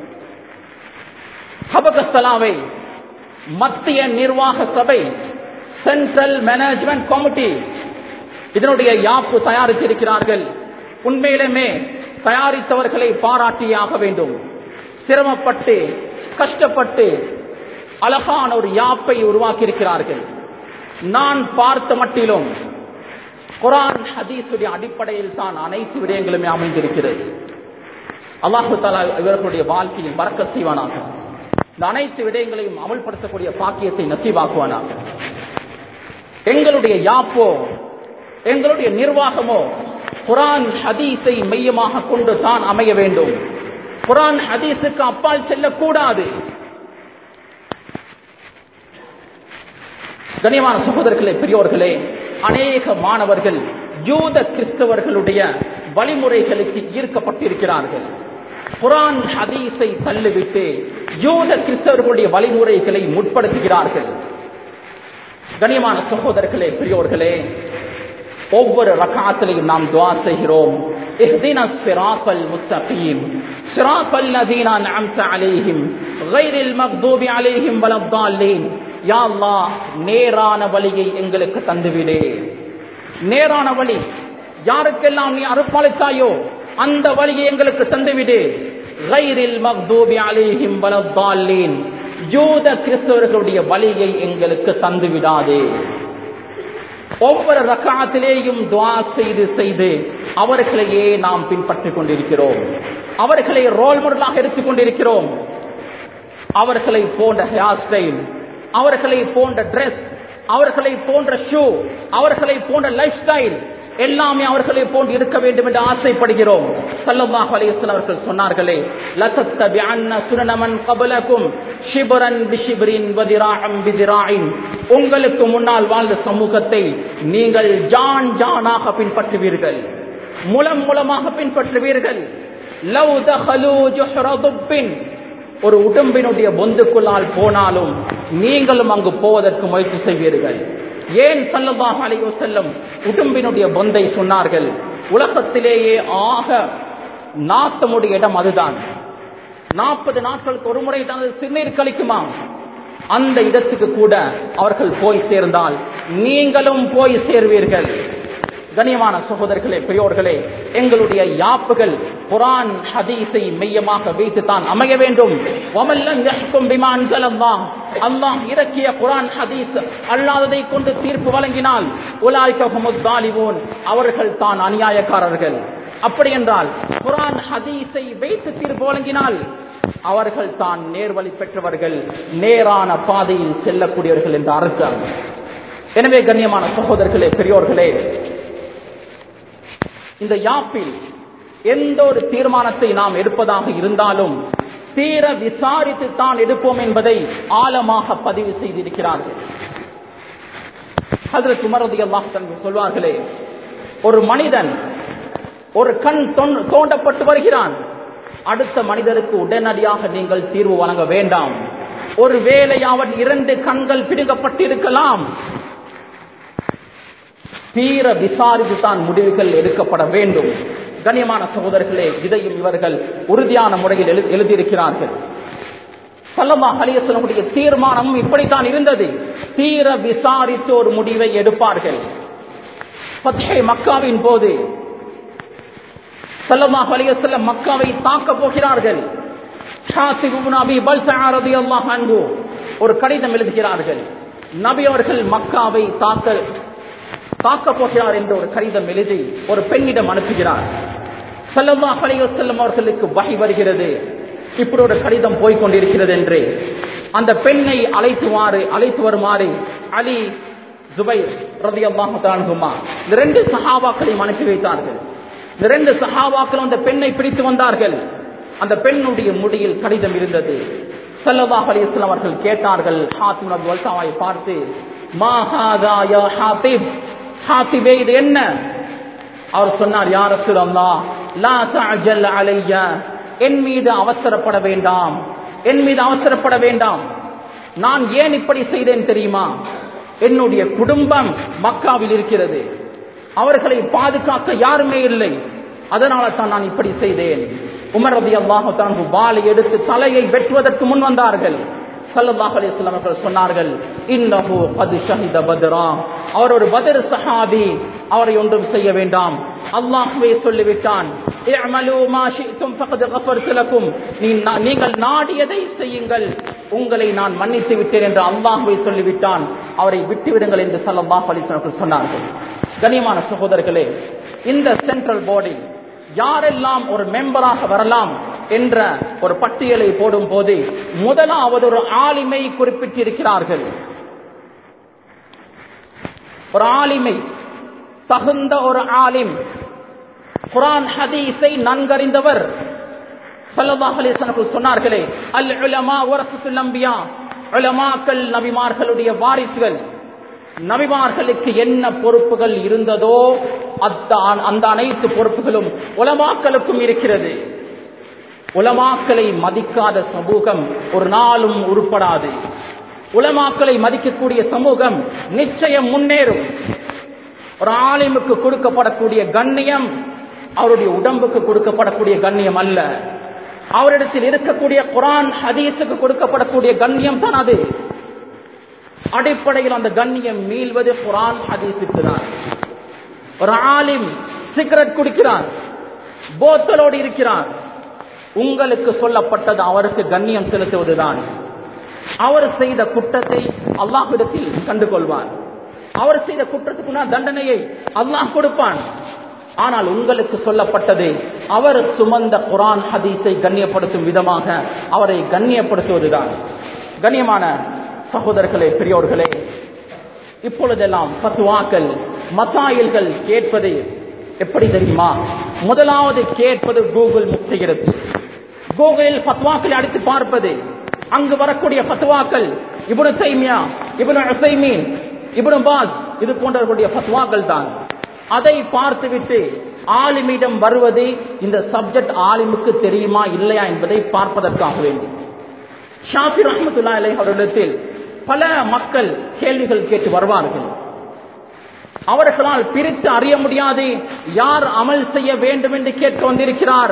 ஹபகஸ்தலாவை மத்திய நிர்வாக சபை சென்ட்ரல் மேனேஜ்மெண்ட் கமிட்டி இதனுடைய யாப்பு தயாரித்திருக்கிறார்கள் உண்மையிலுமே தயாரித்தவர்களை பாராட்டியாக வேண்டும் சிரமப்பட்டு கஷ்டப்பட்டு அழகான ஒரு யாப்பை உருவாக்கியிருக்கிறார்கள் நான் பார்த்த மட்டிலும் குரான் ஹதீஸுடைய அடிப்படையில் தான் அனைத்து விடயங்களுமே அமைந்திருக்கிறது அல்லாஹு தாலா இவர்களுடைய வாழ்க்கையில் பறக்க செய்வானாக இந்த அனைத்து விடயங்களையும் அமல்படுத்தக்கூடிய பாக்கியத்தை நசீவாக்குவானாக எங்களுடைய யாப்போ எங்களுடைய நிர்வாகமோ குரான் ஹதீஸை மையமாக கொண்டு தான் அமைய வேண்டும் குரான் ஹதீஸுக்கு அப்பால் செல்லக்கூடாது கனியமான சகோதரர்களே பெரியோர்களே அநேக மாணவர்கள் யூத கிறிஸ்தவர்களுடைய வழிமுறைகளுக்கு ஈர்க்கப்பட்டிருக்கிறார்கள் குரான் ஹதீஸை தள்ளிவிட்டு யூத கிறிஸ்தவர்களுடைய வழிமுறைகளை முற்படுத்துகிறார்கள் கனியமான சகோதரர்களே பெரியோர்களே ஒவ்வொரு ரகாத்திலையும் நாம் துவா செய்கிறோம் اهدنا الصراط المستقيم صراط الذين أنعمت عليهم غير المغضوب عليهم ولا الضالين யா அல்லாஹ் நேரான வழியை எங்களுக்கு தந்துவிடு நேரான வழி யாருக்கெல்லாம் நீ அருப்பாளித்தாயோ அந்த வழியை எங்களுக்கு தந்துவிடு கைரில் மக்தூபி அலைஹிம் வலத்தாலேன் யூத கிறிஸ்தவர்களுடைய வழியை எங்களுக்கு தந்து விடாதே ஒவ்வொரு ரக்காத்திலேயும் துவா செய்து செய்து அவர்களையே நாம் பின்பற்றிக் கொண்டிருக்கிறோம் அவர்களை ரோல் மாடலாக எடுத்துக் கொண்டிருக்கிறோம் அவர்களை போன்ற ஹேர் ஸ்டைல் அவர்களை போன்ற டிரெஸ் அவர்களை போன்ற ஷூ அவர்களை போன்ற லைஃப் ஸ்டைல் எல்லாமே அவர்களை போன்று இருக்க வேண்டும் என்று ஆசைப்படுகிறோம் சல்லல்லாஹு அலைஹி வஸல்லம் அவர்கள் சொன்னார்களே லதத்தபிஅன்ன சுனனமன் கபலக்கும் ஷிபரன் பிஷிபரின் வதிராஅம் பிதிராஇன் உங்களுக்கு முன்னால் வாழ்ந்த சமூகத்தை நீங்கள் ஜான் ஜானாக பின்பற்றுவீர்கள் முலம் மூலமாக பின்பற்றுவீர்கள் லவ் தஹலு ஜுஹ்ர துப்பின் ஒரு உடம்பினுடைய பொந்துக்குள்ளால் போனாலும் நீங்களும் அங்கு போவதற்கு முயற்சி செய்வீர்கள் ஏன் சல்லல்லாஹு அலைஹி வஸல்லம் உடம்பினுடைய பொந்தை சொன்னார்கள் உலகத்திலேயே ஆக நாத்தமுடைய இடம் அதுதான் நாற்பது நாட்களுக்கு ஒரு முறை தான் சிறுநீர் கழிக்குமா அந்த இடத்துக்கு கூட அவர்கள் போய் சேர்ந்தால் நீங்களும் போய் சேர்வீர்கள் கனியமான சகோதரர்களே பெரியோர்களே எங்களுடைய யாப்புகள் குரான் ஹதீஸை மெய்யமாக வைத்து தான் அமைய வேண்டும் அல்லாஹ் இறக்கிய குரான் ஹதீஸ் அல்லாததை கொண்டு தீர்ப்பு வழங்கினால் உலாய்கமுத்தாலிவோன் அவர்கள் தான் அநியாயக்காரர்கள் அப்படி என்றால் குரான் ஹதீஸை வைத்து தீர்ப்பு வழங்கினால் அவர்கள் தான் நேர்வழி பெற்றவர்கள் நேரான பாதையில் செல்லக்கூடியவர்கள் என்ற அர்த்தம் எனவே கண்ணியமான சகோதரர்களே பெரியோர்களே இந்த யாப்பில் எந்த ஒரு தீர்மானத்தை நாம் எடுப்பதாக இருந்தாலும் தீர விசாரித்து தான் எடுப்போம் என்பதை ஆழமாக பதிவு செய்திருக்கிறார்கள் அதில் சுமரதி அல்லாஹ் சொல்வார்களே ஒரு மனிதன் ஒரு கண் தோண்டப்பட்டு வருகிறான் அடுத்த மனிதருக்கு உடனடியாக நீங்கள் தீர்வு வழங்க வேண்டாம் ஒரு வேலையாவன் இரண்டு கண்கள் பிடுங்கப்பட்டிருக்கலாம் தீர விசாரித்து தான் முடிவுகள் எடுக்கப்பட வேண்டும் கண்ணியமான சகோதரர்களே இதையும் இவர்கள் உறுதியான முறையில் எழுதியிருக்கிறார்கள் சல்லமா அலியசனுடைய தீர்மானமும் இப்படித்தான் இருந்தது தீர விசாரித்து ஒரு முடிவை எடுப்பார்கள் பச்சை மக்காவின் போது சல்லமா அலியசல்லம் மக்காவை தாக்க போகிறார்கள் ஒரு கடிதம் எழுதுகிறார்கள் நபி அவர்கள் மக்காவை தாக்க தாக்க போகிறார் என்று ஒரு கடிதம் எழுதி ஒரு பெண்ணிடம் அனுப்புகிறார் செல்லம்மா செல்லும் அவர்களுக்கு வகை வருகிறது இப்படி ஒரு கடிதம் போய்கொண்டிருக்கிறது என்று அந்த பெண்ணை அழைத்துமாறு அழைத்து வருமாறு அலி ஜுபைர் ரலியல்லாஹு தஆலா இந்த ரெண்டு சஹாபாக்களையும் அனுப்பி வைத்தார்கள் இந்த ரெண்டு சஹாபாக்களும் அந்த பெண்ணை பிடித்து வந்தார்கள் அந்த பெண்ணுடைய முடியில் கடிதம் இருந்தது ஸல்லல்லாஹு அலைஹி வஸல்லம் அவர்கள் கேட்டார்கள் ஹாத்திம் அபு வல்தாவை பார்த்து மா ஹாதா யா ஹாத்திப் ஹாத்திபே இது என்ன அவர் சொன்னார் யார் ரசூலல்லாஹ் லா தஅஜல் அலைய என் மீது அவசரப்பட வேண்டாம் என் மீது அவசரப்பட வேண்டாம் நான் ஏன் இப்படி செய்தேன் தெரியுமா என்னுடைய குடும்பம் மக்காவில் இருக்கிறது அவர்களை பாதுகாக்க யாருமே இல்லை அதனால தான் நான் இப்படி செய்தேன் உமர் ரதி அல்லாஹு வாளை எடுத்து தலையை வெட்டுவதற்கு முன் வந்தார்கள் ஸல்லல்லாஹு அலைஹி வஸல்லம் அவர்கள் சொன்னார்கள் இன்னஹு கத் ஷஹித பத்ரா அவர் ஒரு பத்ர் சஹாபி அவரை ஒன்றும் செய்ய வேண்டாம் அல்லாஹ்வே சொல்லிவிட்டான் இஅமலு மா ஷி'தும் ஃபகத் கஃபர்து லக்கும் நீ- நீங்கள் நாடியதை செய்யுங்கள் உங்களை நான் மன்னித்து விட்டேன் என்று அல்லாஹ்வே சொல்லிவிட்டான் அவரை விட்டு விடுங்கள் என்று ஸல்லல்லாஹு அலைஹி வஸல்லம் அவர்கள் சொன்னார்கள் கனியமான சகோதரர்களே இந்த சென்ட்ரல் போர்டி யாரெல்லாம் ஒரு மெம்பராக வரலாம் என்ற ஒரு பட்டியலை போடும் போது முதலாவது ஒரு ஆலிமை குறிப்பிட்டிருக்கிறார்கள் ஒரு ஆலிமை தகுந்த ஒரு ஆலிம் குரான் ஹதீஸை நன்கறிந்தவர் ஸல்லல்லாஹு அலைஹி வஸல்லம் சொன்னார்களே அல் உலமா வரசத்துல் அன்பியா உலமாக்கள் நபிமார்களுடைய வாரிசுகள் நபிமார்களுக்கு என்ன பொறுப்புகள் இருந்ததோ அத்த- அந்த அனைத்து பொறுப்புகளும் உலமாக்களுக்கும் இருக்கிறது உலமாக்களை மதிக்காத சமூகம் ஒரு நாளும் உருப்படாது உலமாக்களை மதிக்கக்கூடிய சமூகம் நிச்சயம் முன்னேறும் ஒரு ஆலிமுக்கு கொடுக்கப்படக்கூடிய கண்ணியம் அவருடைய உடம்புக்கு கொடுக்கப்படக்கூடிய கண்ணியம் அல்ல அவரிடத்தில் இருக்கக்கூடிய குரான் ஹதீஸுக்கு கொடுக்கப்படக்கூடிய கண்ணியம் தான் அது அடிப்படையில் அந்த கண்ணியம் மீள்வது குரான் ஹதீஸுக்கு தான் ஒரு ஆலிம் சிகரெட் குடிக்கிறார் போத்தலோடு இருக்கிறார் உங்களுக்கு சொல்லப்பட்டது அவருக்கு கண்ணியம் செலுத்துவதுதான் அவர் செய்த குற்றத்தை அல்லாஹ்விடத்தில் கண்டு கொள்வார் அவர் செய்த குற்றத்துக்குனா தண்டனையை அல்லாஹ் கொடுப்பான் ஆனால் உங்களுக்கு சொல்லப்பட்டது அவர் சுமந்த குரான் ஹதீஸை கண்ணியப்படுத்தும் விதமாக அவரை கண்ணியப்படுத்துவதுதான் கண்ணியமான சகோதரர்களே பெரியோர்களே இப்பொழுதெல்லாம் பத்துவாக்கள் மசாயில்கள் கேட்பது எப்படி தெரியுமா முதலாவது கேட்பது கூகுள் முக்திகிறது கூகுளில் பத்வாக்களை அடித்து பார்ப்பது அங்கு வரக்கூடிய பத்வாக்கள் Ibn Taymiyyah Ibn Uthaymeen Ibn Baz இது போன்றவர்களுடைய பத்வாக்கள் தான் அதை பார்த்துவிட்டு ஆலிமிடம் வருவது இந்த சப்ஜெக்ட் ஆலிமுக்கு தெரியுமா இல்லையா என்பதை பார்ப்பதற்காக வேண்டி ஷாஃபி ரஹமத்துல்லா அலை அவர்களிடத்தில் பல மக்கள் கேள்விகள் கேட்டு வருவார்கள் அவர்களால் பிரித்து அறிய முடியாது யார் அமல் செய்ய வேண்டும் என்று கேட்க வந்திருக்கிறார்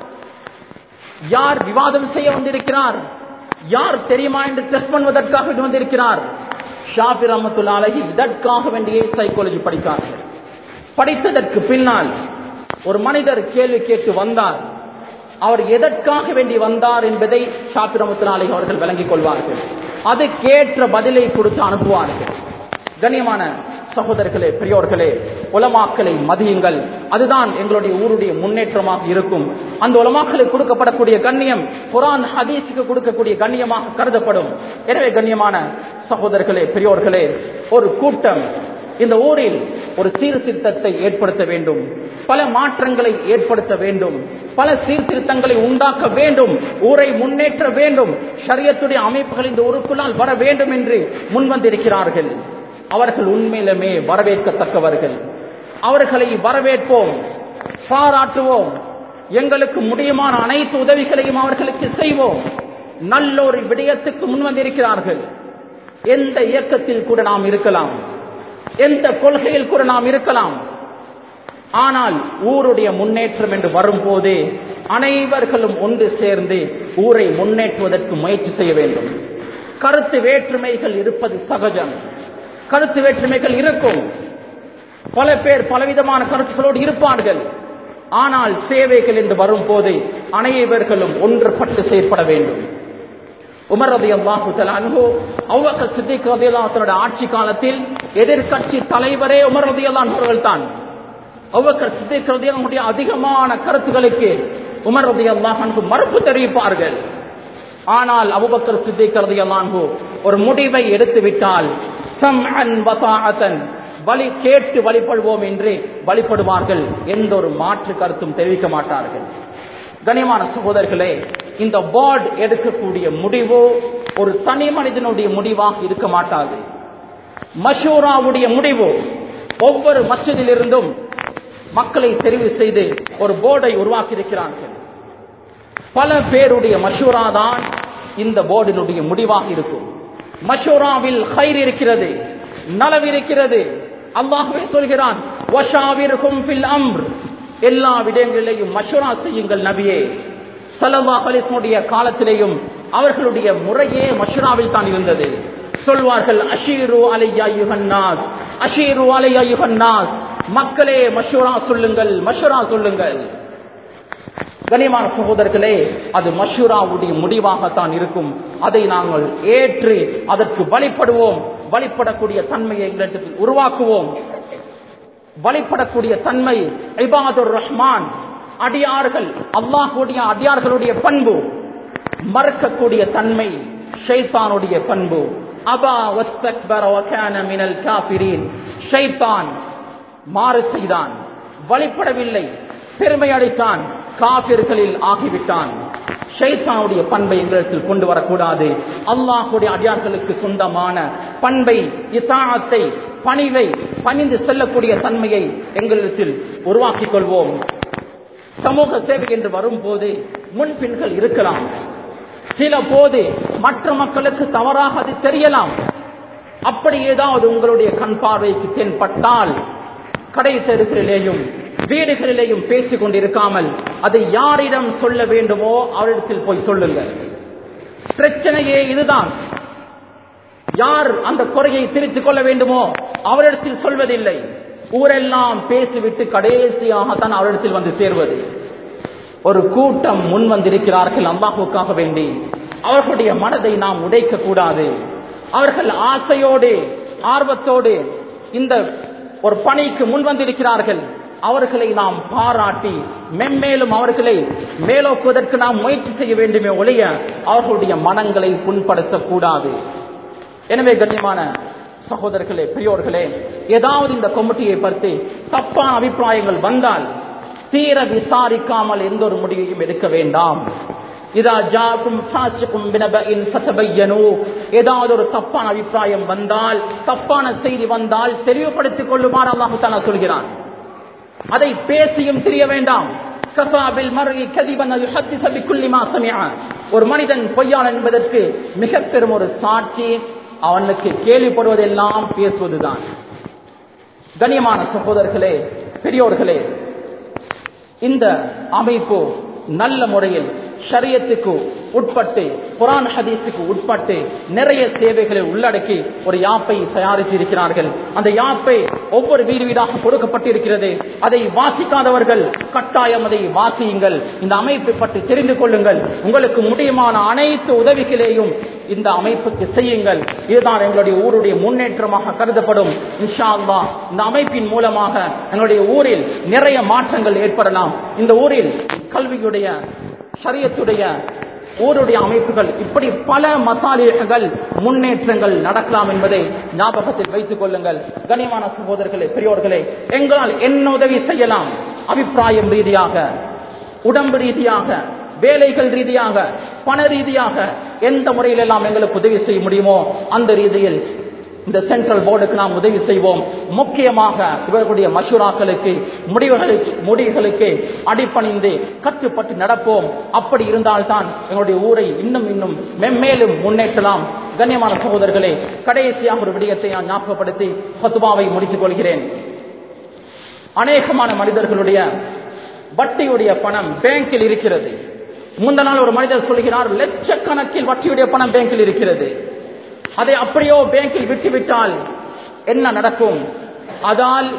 யார் விவாதம் செய்ய வந்திருக்கிறார் யார் தெரியுமா என்று டெஸ்ட் பண்ணுவதற்காக இது வந்திருக்கிறார் ஷாஃபி ரஹமத்துல்லா அலஹி இதற்காக வேண்டிய சைக்காலஜி படித்தார்கள் படித்ததற்கு பின்னால் ஒரு மனிதர் கேள்வி கேட்டு வந்தார் அவர் எதற்காக வேண்டி வந்தார் என்பதை ஷாஃபி ரஹமத்துல்லா அலஹி அவர்கள் விளங்கிக் கொள்வார்கள் அதுக்கேற்ற பதிலை கொடுத்து அனுப்புவார்கள் கண்ணியமான சகோதரர்களே பெரியோர்களே உலமாக்களை மதியுங்கள் அதுதான் எங்களுடைய ஊருடைய முன்னேற்றமாக இருக்கும் அந்த உலமாக்களுக்கு கொடுக்கப்படக்கூடிய கண்ணியம் குரான் ஹதீஸுக்கு கொடுக்கக்கூடிய கண்ணியமாக கருதப்படும் எனவே கண்ணியமான சகோதரர்களே பெரியோர்களே ஒரு கூட்டம் இந்த ஊரில் ஒரு சீர்திருத்தத்தை ஏற்படுத்த வேண்டும் பல மாற்றங்களை ஏற்படுத்த வேண்டும் பல சீர்திருத்தங்களை உண்டாக்க வேண்டும் ஊரை முன்னேற்ற வேண்டும் ஷரியத்துடைய அமைப்புகள் இந்த ஊருக்குள்ளால் வர வேண்டும் என்று முன்வந்திருக்கிறார்கள் அவர்கள் உண்மையிலுமே வரவேற்கத்தக்கவர்கள் அவர்களை வரவேற்போம் பாராட்டுவோம் எங்களுக்கு முடியுமான அனைத்து உதவிகளையும் அவர்களுக்கு செய்வோம் நல்லொரு விடயத்துக்கு முன்வந்திருக்கிறார்கள் எந்த இயக்கத்தில் கூட நாம் இருக்கலாம் எந்த கொள்கையில் கூட நாம் இருக்கலாம் ஆனால் ஊருடைய முன்னேற்றம் என்று வரும்போது அனைவர்களும் ஒன்று சேர்ந்து ஊரை முன்னேற்றுவதற்கு முயற்சி செய்ய வேண்டும் கருத்து வேற்றுமைகள் இருப்பது சகஜம் கருத்து வேற்றுமைகள் இருக்கும் பல பேர் பலவிதமான கருத்துக்களோடு இருப்பார்கள் ஆனால் சேவைகள் என்று வரும்போது அனைவர்களும் ஒன்றுபட்டு செயற்பட வேண்டும் உமர் ரதி அல்லாஹு அன்பு அவ்வக்க சித்திக் ரதி அல்லாஹனோட ஆட்சி காலத்தில் எதிர்கட்சி தலைவரே உமர் ரதி அவர்கள் தான் அவ்வக்கர் சித்திக் ரதி அல்லாஹுடைய அதிகமான கருத்துக்களுக்கு உமர் ரதி அல்லாஹனுக்கு மறுப்பு தெரிவிப்பார்கள் ஆனால் அபுபக்கர் சித்திக் ரதி அல்லாஹு ஒரு முடிவை எடுத்து விட்டால் சம்அன் வதாஅத்தன் வழி கேட்டு வழிபடுவோம் என்று வழிபடுவார்கள் எந்த ஒரு மாற்று கருத்தும் தெரிவிக்க மாட்டார்கள் கனியமான சகோதரர்களே இந்த போர்டு எடுக்கக்கூடிய முடிவு ஒரு தனி மனிதனுடைய முடிவாக இருக்க மாட்டாது மஷூராவுடைய முடிவு ஒவ்வொரு மஸ்ஜிதிலிருந்தும் மக்களை தெரிவு செய்து ஒரு போர்டை உருவாக்கி இருக்கிறார்கள் பல பேருடைய மஷூரா தான் இந்த போர்டினுடைய முடிவாக இருக்கும் மஷூராவில் கயிறு இருக்கிறது நலவு இருக்கிறது அல்லாஹ்வே சொல்கிறான் வஷாவிர்ஹும் ஃபில் அம்ர் எல்லா விடயங்களிலேயும் மஷூரா செய்யுங்கள் நபியே சல்லல்லாஹு அலைஹி வஸல்லம் காலத்திலேயும் அவர்களுடைய முறையே மஷூராவில் தான் இருந்தது சொல்வார்கள் அஷீரு அலையா யுஹன்னாஸ் அஷீரு அலையா யுஹன்னாஸ் மக்களே மஷூரா சொல்லுங்கள் மஷூரா சொல்லுங்கள் கனிமான சகோதரர்களே அது மஷூராவுடைய முடிவாகத்தான் இருக்கும் அதை நாங்கள் ஏற்று அதற்கு வழிபடுவோம் வழிபடக்கூடிய தன்மையை எங்களிடத்தில் உருவாக்குவோம் வழிபடக்கூடிய தன்மை இபாதுர் ரஹ்மான் அடியார்கள் அல்லாஹுடைய அடியார்களுடைய பண்பு மறக்கக்கூடிய தன்மை ஷைத்தானுடைய பண்பு அபா வஸ்தக்பர வகான மினல் காஃபிரீன் ஷைத்தான் மாறு செய்தான் வழிபடவில்லை பெருமை அடைத்தான் காபிர்களில் ஆகிவிட்டான் ஷைத்தானுடைய பண்பை எங்களிடத்தில் கொண்டு வரக்கூடாது அல்லாஹுடைய அடியார்களுக்கு சொந்தமான பண்பை இத்தாத்தை பணிவை பணிந்து செல்லக்கூடிய தன்மையை எங்களிடத்தில் உருவாக்கிக் கொள்வோம் சமூக சேவை என்று வரும்போது முன்பின்கள் இருக்கலாம் சில போது மற்ற மக்களுக்கு தவறாக அது தெரியலாம் அப்படி ஏதாவது உங்களுடைய கண் பார்வைக்கு தென்பட்டால் கடை தெருக்களிலேயும் வீடுகளிலேயும் பேசிக் கொண்டிருக்காமல் அதை யாரிடம் சொல்ல வேண்டுமோ அவரிடத்தில் போய் சொல்லுங்கள் பிரச்சனையே இதுதான் யார் அந்த குறையை திருத்திக் கொள்ள வேண்டுமோ அவரிடத்தில் சொல்வதில்லை ஊரெல்லாம் பேசிவிட்டு கடைசியாகத்தான் அவரிடத்தில் வந்து சேர்வது ஒரு கூட்டம் முன் வந்திருக்கிறார்கள் அல்லாஹுக்காக வேண்டி அவர்களுடைய மனதை நாம் உடைக்க கூடாது அவர்கள் ஆசையோடு ஆர்வத்தோடு இந்த ஒரு பணிக்கு முன் வந்திருக்கிறார்கள் அவர்களை நாம் பாராட்டி மென்மேலும் அவர்களை மேலோக்குவதற்கு நாம் முயற்சி செய்ய வேண்டுமே ஒழிய அவர்களுடைய மனங்களை புண்படுத்தக்கூடாது எனவே கண்ணியமான சகோதரர்களே பெரியோர்களே ஏதாவது இந்த கமிட்டியை பற்றி தப்பான அபிப்பிராயங்கள் வந்தால் தீர விசாரிக்காமல் எந்த ஒரு முடிவையும் எடுக்க வேண்டாம் இதா ஜாக்கும் சாட்சிக்கும் வினபஇன் சதபையனு ஏதாவது ஒரு தப்பான அபிப்பிராயம் வந்தால் தப்பான செய்தி வந்தால் தெளிவுபடுத்திக் கொள்ளுமாறு அல்லாஹு தாலா சொல்கிறான் அதை பேசியும் தெரிய வேண்டாம் கசாபில் மருகி கதிபன் ஒரு மனிதன் பொய்யான் என்பதற்கு மிக பெரும் ஒரு சாட்சி அவனுக்கு கேள்விப்படுவதெல்லாம் பேசுவதுதான் கண்ணியமான சகோதரர்களே பெரியோர்களே இந்த அமைப்பு நல்ல முறையில் ஷரியத்துக்கு உட்பட்டு குரான் ஹதீஸுக்கு உட்பட்டு நிறைய சேவைகளை உள்ளடக்கி ஒரு யாப்பை தயாரித்து இருக்கிறார்கள் அந்த யாப்பை ஒவ்வொரு வீடு வீடாக கொடுக்கப்பட்டிருக்கிறது அதை வாசிக்காதவர்கள் கட்டாயம் அதை வாசியுங்கள் இந்த அமைப்பை பற்றி தெரிந்து கொள்ளுங்கள் உங்களுக்கு முடியுமான அனைத்து உதவிகளையும் இந்த அமைப்புக்கு செய்யுங்கள் இதுதான் எங்களுடைய ஊருடைய முன்னேற்றமாக கருதப்படும் இன்ஷா அல்லா இந்த அமைப்பின் மூலமாக எங்களுடைய ஊரில் நிறைய மாற்றங்கள் ஏற்படலாம் இந்த ஊரில் கல்வியுடைய சரியத்துடைய ஊருடைய அமைப்புகள் இப்படி பல மசாலிகள் முன்னேற்றங்கள் நடக்கலாம் என்பதை ஞாபகத்தில் வைத்துக் கொள்ளுங்கள் கனிமான சகோதரர்களே பெரியோர்களே எங்களால் என்ன உதவி செய்யலாம் அபிப்பிராயம் ரீதியாக உடம்பு ரீதியாக வேலைகள் ரீதியாக பண ரீதியாக எந்த முறையில் எல்லாம் எங்களுக்கு உதவி செய்ய முடியுமோ அந்த ரீதியில் இந்த சென்ட்ரல் போர்டுக்கு நாம் உதவி செய்வோம் முக்கியமாக இவர்களுடைய மஷூராக்களுக்கு முடிவுகளுக்கு முடிவுகளுக்கு அடிப்பணிந்து கட்டுப்பட்டு நடப்போம் அப்படி இருந்தால்தான் எங்களுடைய ஊரை இன்னும் இன்னும் மென்மேலும் முன்னேற்றலாம் கண்ணியமான சகோதரர்களே கடைசியாக ஒரு விடயத்தை நான் ஞாபகப்படுத்தி பத்துபாவை முடித்துக் கொள்கிறேன் அநேகமான மனிதர்களுடைய வட்டியுடைய பணம் பேங்கில் இருக்கிறது முந்த நாள் ஒரு மனிதர் சொல்கிறார் லட்சக்கணக்கில் வட்டியுடைய பணம் பேங்கில் இருக்கிறது அதை அப்படியோ பேங்கில் விட்டுவிட்டால் என்ன நடக்கும் அதால்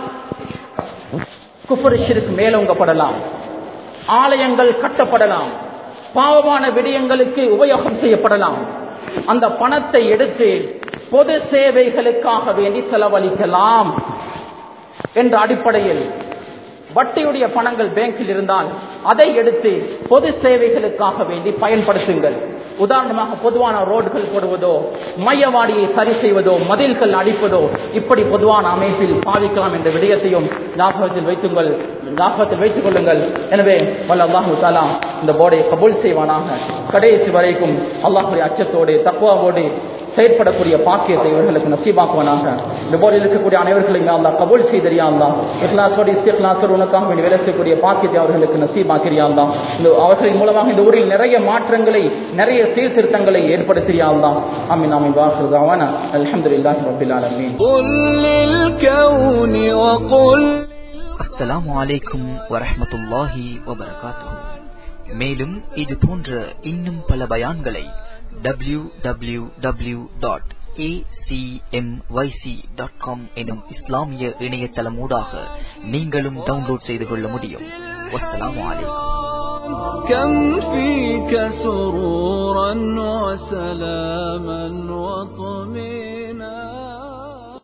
குஃபரிஷிற்கு மேலோங்கப்படலாம் ஆலயங்கள் கட்டப்படலாம் பாவமான விடயங்களுக்கு உபயோகம் செய்யப்படலாம் அந்த பணத்தை எடுத்து பொது சேவைகளுக்காக வேண்டி செலவழிக்கலாம் என்ற அடிப்படையில் வட்டியுடைய பணங்கள் பேங்கில் இருந்தால் அதை எடுத்து பொது சேவைகளுக்காக வேண்டி பயன்படுத்துங்கள் உதாரணமாக பொதுவான ரோடுகள் போடுவதோ மையவாடியை சரி செய்வதோ மதில்கள் அடிப்பதோ இப்படி பொதுவான அமைப்பில் பாதிக்கலாம் என்ற விடயத்தையும் ஞாபகத்தில் வைத்துங்கள் ஞாபகத்தில் வைத்துக் கொள்ளுங்கள் எனவே வல்ல அல்லாஹு தாலா இந்த போர்டை கபூல் செய்வானாக கடைசி வரைக்கும் அல்லாஹுடைய அச்சத்தோடு தக்குவாவோடு செயற்படக்கூடிய பாக்கியத்தை இவர்களுக்கு நசீபாக்குவானாக இந்த போர்டில் இருக்கக்கூடிய அனைவர்களையும் அல்லா கபூல் செய்தறியாந்தான் இஹ்லாசோடு இஸ்திஹ்லாசோடு உனக்காக வேண்டி வேலை செய்யக்கூடிய பாக்கியத்தை அவர்களுக்கு நசீபாக்கிறியாந்தான் இந்த அவர்களின் மூலமாக இந்த ஊரில் நிறைய மாற்றங்களை நிறைய சீர்திருத்தங்களை ஏற்படுத்தியாந்தான் ஆமீன் ஆமீன் வாசுதாவான அல்ஹம்துலில்லாஹி ரப்பில் ஆலமீன் قل للكون وقل அஸ்ஸலாமு அலைக்கும் வரஹ்மத்துல்லாஹி வபரகாத்துஹு மேலும் இது போன்ற இன்னும் பல பயான்களை W W W dot dot com எனும் இஸ்லாமிய இணையதளம் ஊடாக நீங்களும் டவுன்லோட் செய்து கொள்ள முடியும் வஸ்ஸலாமு அலைக்கும் كم فيك سرورا وسلاما وطمئنا